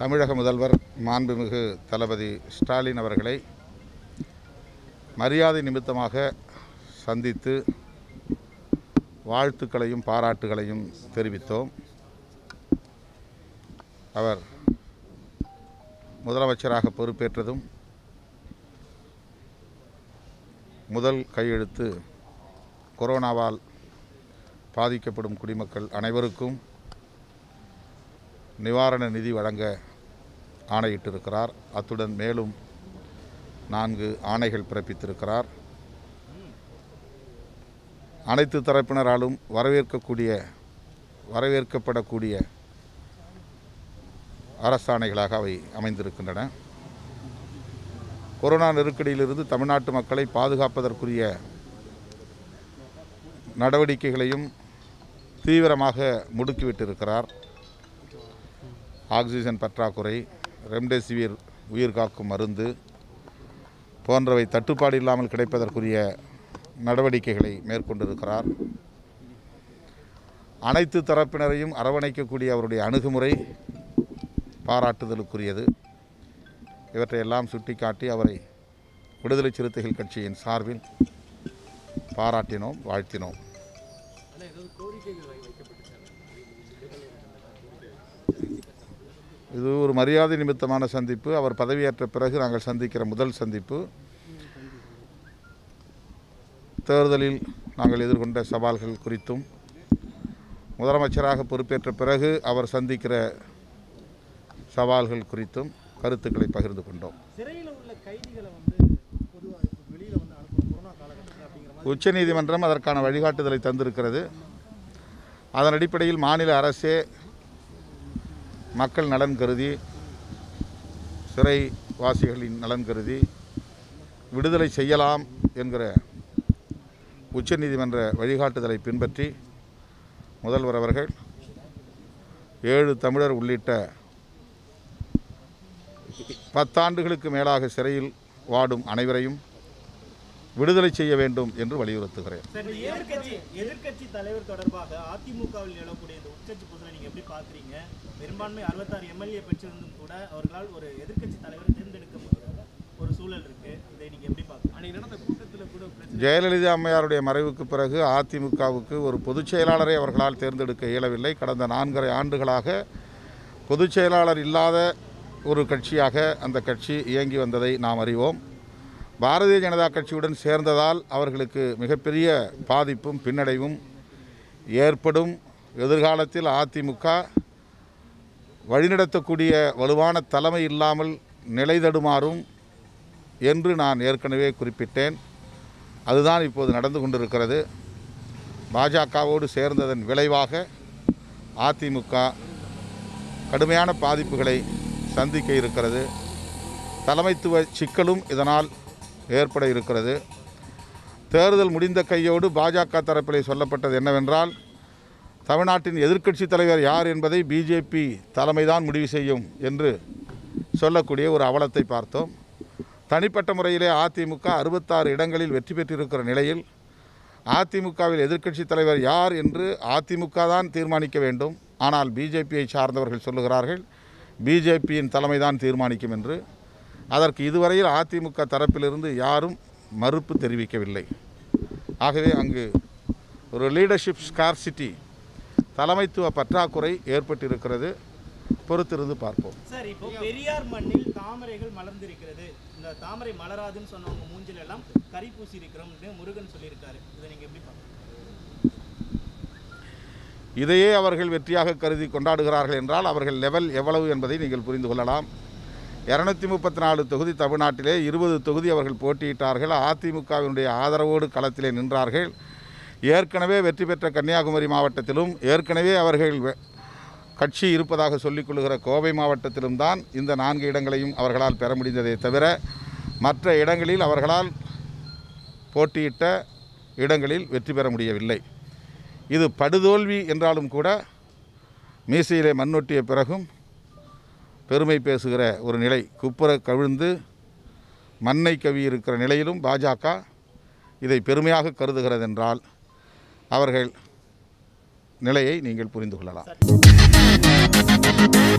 தமிழக முதல்வர் மாண்புமிகு தளபதி ஸ்டாலின் அவர்களை மரியாதை நிமித்தமாக சந்தித்து வாழ்த்துக்களையும் பாராட்டுகளையும் தெரிவித்தோம் அவர் முதலமைச்சராக பொறுப்பேற்றதும் முதல் கையெழுத்து கொரோனாவால் பாதிக்கப்படும் குடிமக்கள் அனைவருக்கும் நிவாரண நிதி வழங்க ஆணையிட்டிருக்கிறார் அத்துடன் மேலும் நான்கு ஆணைகள் பிறப்பித்திருக்கிறார் அனைத்து தரப்பினராலும் வரவேற்கக்கூடிய வரவேற்கப்படக்கூடிய அரசாணைகளாக அவை அமைந்திருக்கின்றன கொரோனா நெருக்கடியிலிருந்து தமிழ்நாட்டு மக்களை பாதுகாப்பதற்குரிய நடவடிக்கைகளையும் தீவிரமாக முடுக்கிவிட்டிருக்கிறார் ஆக்சிஜன் பற்றாக்குறை ரெம்டெசிவிர் உயிர்காக்கும் மருந்து போன்றவை தட்டுப்பாடு இல்லாமல் கிடைப்பதற்குரிய நடவடிக்கைகளை மேற்கொண்டிருக்கிறார் அனைத்து தரப்பினரையும் அரவணைக்கக்கூடிய அவருடைய அணுகுமுறை பாராட்டுதலுக்குரியது இவற்றையெல்லாம் சுட்டிக்காட்டி அவரை விடுதலை சிறுத்தைகள் கட்சியின் சார்பில் பாராட்டினோம் வாழ்த்தினோம் இது ஒரு மரியாதை நிமித்தமான சந்திப்பு அவர் பதவியேற்ற பிறகு நாங்கள் சந்திக்கிற முதல் சந்திப்பு தேர்தலில் நாங்கள் எதிர்கொண்ட சவால்கள் குறித்தும் முதலமைச்சராக பொறுப்பேற்ற பிறகு அவர் சந்திக்கிற சவால்கள் குறித்தும் கருத்துக்களை பகிர்ந்து கொண்டோம் சிறையில் உள்ள கைதிகளை வந்து பொதுவாக வெளியில் வந்து அனுப்பணும் கொரோனா காலகட்டத்தில் அப்படிங்கிற மாதிரி உச்சநீதிமன்றம் அதற்கான வழிகாட்டுதலை தந்திருக்கிறது அதன் அடிப்படையில் மாநில அரசே மக்கள் நலன் கருதி சிறைவாசிகளின் நலன் கருதி விடுதலை செய்யலாம் என்கிற உச்சநீதிமன்ற வழிகாட்டுதலை பின்பற்றி முதல்வர் அவர்கள் ஏழு தமிழர் உள்ளிட்ட பத்தாண்டுகளுக்கு மேலாக சிறையில் வாடும் அனைவரையும் விடுதலை செய்ய வேண்டும் என்று வலியுறுத்துகிறேன் சரி எதிர்கட்சி எதிர்கட்சி தலைவர் தொடர்பாக அதிமுகவில் எழக்கூடிய இந்த உச்சச்சி பூசலை நீங்க எப்படி பாக்குறீங்க பெரும்பான்மை அறுபத்தாறு எம்எல்ஏ பெற்றிருந்தும் கூட அவர்களால் ஒரு எதிர்க்கட்சி தலைவரை தேர்ந்தெடுக்க முடியாத ஒரு சூழல் இருக்கு இதை நீங்க எப்படி பாக்குறீங்க அன்னைக்கு நடந்த கூட்டத்தில் கூட பிரச்சனை ஜெயலலிதா அம்மையாருடைய மறைவுக்கு பிறகு அதிமுகவுக்கு ஒரு பொதுச் செயலாளரை அவர்களால் தேர்ந்தெடுக்க இயலவில்லை கடந்த நான்கரை ஆண்டுகளாக பொதுச் செயலாளர் இல்லாத ஒரு கட்சியாக அந்த கட்சி இயங்கி வந்ததை நாம் அறிவோம் பாரதிய ஜனதா கட்சியுடன் சேர்ந்ததால் அவர்களுக்கு மிகப்பெரிய பாதிப்பும் பின்னடைவும் ஏற்படும் எதிர்காலத்தில் அதிமுக வழிநடத்தக்கூடிய வலுவான தலைமை இல்லாமல் நிலை தடுமாறும் என்று நான் ஏற்கனவே குறிப்பிட்டேன் அதுதான் இப்போது நடந்து கொண்டிருக்கிறது பாஜகவோடு சேர்ந்ததன் விளைவாக அதிமுக கடுமையான பாதிப்புகளை சந்திக்க இருக்கிறது தலைமைத்துவ சிக்கலும் இதனால் ஏற்பட இருக்கிறது தேர்தல் முடிந்த கையோடு பாஜக தரப்பிலே சொல்லப்பட்டது என்னவென்றால் தமிழ்நாட்டின் எதிர்க்கட்சி தலைவர் யார் என்பதை பிஜேபி தலைமைதான் முடிவு செய்யும் என்று சொல்லக்கூடிய ஒரு அவலத்தை பார்த்தோம் தனிப்பட்ட முறையிலே அதிமுக அறுபத்தாறு இடங்களில் வெற்றி பெற்றிருக்கிற நிலையில் அதிமுகவில் எதிர்க்கட்சி தலைவர் யார் என்று அதிமுக தான் தீர்மானிக்க வேண்டும் ஆனால் பிஜேபியை சார்ந்தவர்கள் சொல்லுகிறார்கள் பிஜேபியின் தலைமைதான் தீர்மானிக்கும் என்று அதற்கு இதுவரையில் அதிமுக தரப்பிலிருந்து யாரும் மறுப்பு தெரிவிக்கவில்லை ஆகவே அங்கு ஒரு லீடர்ஷிப் ஸ்கார்சிட்டி தலைமைத்துவ பற்றாக்குறை ஏற்பட்டிருக்கிறது பொறுத்திருந்து பார்ப்போம் சார் இப்போ பெரியார் மண்ணில் தாமரைகள் மலர்ந்திருக்கிறது இந்த தாமரை மலராதுன்னு சொன்னவங்க மூஞ்சில எல்லாம் கரி பூசி இருக்கிறோம்னு முருகன் சொல்லியிருக்காரு இதை நீங்க எப்படி பாக்குறீங்க இதையே அவர்கள் வெற்றியாக கருதி கொண்டாடுகிறார்கள் என்றால் அவர்கள் லெவல் எவ்வளவு என்பதை நீங்கள் புரிந்து கொள்ளலாம் இரநூத்தி முப்பத்தி நாலு தொகுதி தமிழ்நாட்டிலே இருபது தொகுதி அவர்கள் போட்டியிட்டார்கள் அதிமுகவினுடைய ஆதரவோடு களத்திலே நின்றார்கள் ஏற்கனவே வெற்றி பெற்ற கன்னியாகுமரி மாவட்டத்திலும் ஏற்கனவே அவர்கள் வெ- கட்சி இருப்பதாக சொல்லிக் கொள்ளுகிற கோவை மாவட்டத்திலும் தான் இந்த நான்கு இடங்களையும் அவர்களால் பெற முடிந்ததே தவிர மற்ற இடங்களில் அவர்களால் போட்டியிட்ட இடங்களில் வெற்றி பெற முடியவில்லை இது படுதோல்வி என்றாலும் கூட மீசையிலே மண்ணொட்டிய பிறகும் பெருமை பேசுகிற ஒரு நிலை குப்புற கவிழ்ந்து மண்ணை கவி இருக்கிற நிலையிலும் பாஜக இதை பெருமையாக கருதுகிறதென்றால் அவர்கள் நிலையை நீங்கள் புரிந்து கொள்ளலாம்